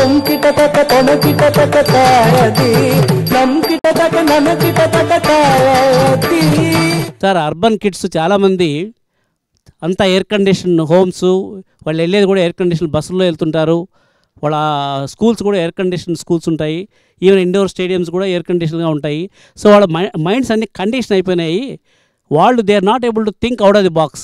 తొంకిట తక తొణకిట తక తాయది నంకిట తక ననకిట తక తాయది సార్ అర్బన్ కిడ్స్ చాలామంది అంతా ఎయిర్ కండిషన్ హోమ్స్ వాళ్ళు వెళ్ళేది కూడా ఎయిర్ కండిషన్ బస్సుల్లో వెళ్తుంటారు వాళ్ళ స్కూల్స్ కూడా ఎయిర్ కండిషన్ స్కూల్స్ ఉంటాయి ఈవెన్ ఇండోర్ స్టేడియంస్ కూడా ఎయిర్ కండిషన్గా ఉంటాయి సో వాళ్ళ మై మైండ్స్ అన్ని కండిషన్ అయిపోయినాయి వాళ్ళు they are not able to think out of the box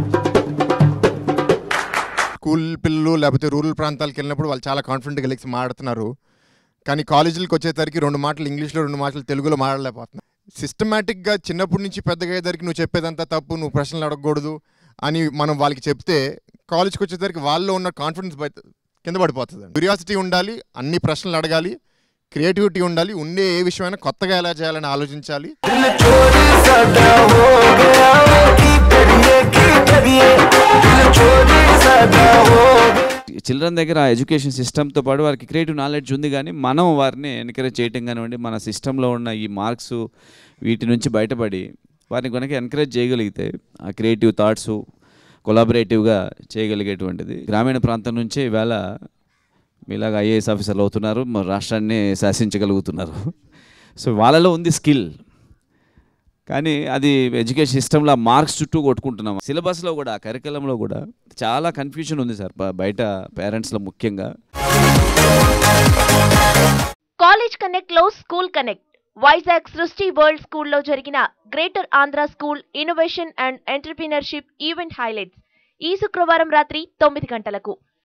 school పిల్లలు లేకపోతే రూరల్ ప్రాంతాలకు వెళ్ళినప్పుడు వాళ్ళు చాలా కాన్ఫిడెంట్గా కలిసి మాట్లాడుతున్నారు కానీ కాలేజీలకు వచ్చేసరికి రెండు మాటలు ఇంగ్లీష్లో రెండు మాటలు తెలుగులో మాట్లాడలేకపోతున్నారు సిస్టమేటిక్గా చిన్నప్పటి నుంచి పెద్దగా అయ్యేసరికి నువ్వు చెప్పేదంతా తప్పు నువ్వు ప్రశ్నలు అడగకూడదు అని మనం వాళ్ళకి చెప్తే కాలేజ్కి వచ్చేసరికి వాళ్ళలో ఉన్న కాన్ఫిడెన్స్ బయట కింద పడిపోతుంది క్యూరియాసిటీ ఉండాలి అన్ని ప్రశ్నలు అడగాలి క్రియేటివిటీ ఉండాలి ఉండే ఏ విషయమైనా కొత్తగా ఎలా చేయాలని ఆలోచించాలి చిల్డ్రన్ దగ్గర ఎడ్యుకేషన్ సిస్టమ్తో పాటు వారికి క్రియేటివ్ నాలెడ్జ్ ఉంది కానీ మనం వారిని ఎంకరేజ్ చేయటం కానివ్వండి మన సిస్టంలో ఉన్న ఈ మార్క్స్ వీటి నుంచి బయటపడి వారిని కనుక ఎంకరేజ్ చేయగలిగితే ఆ క్రియేటివ్ థాట్స్ కొలాబరేటివ్గా చేయగలిగేటువంటిది గ్రామీణ ప్రాంతం నుంచే ఈవేళ మీలాగా ఐఏఎస్ ఆఫీసర్లు అవుతున్నారు మన రాష్ట్రాన్ని శాసించగలుగుతున్నారు సో వాళ్ళలో ఉంది స్కిల్ కానీ అది ఎడ్యుకేషన్ సిస్టంలో మార్క్స్ చుట్టూ కొట్టుకుంటున్నాం సిలబస్లో కూడా కరికులంలో కూడా చాలా కన్ఫ్యూజన్ ఉంది సార్ బ- బయట పేరెంట్స్లో ముఖ్యంగా కాలేజ్ కనెక్ట్ లో school connect Vizag Srishti world స్కూల్లో జరిగిన greater Andhra school innovation and entrepreneurship event highlights ఈ శుక్రవారం రాత్రి తొమ్మిది గంటలకు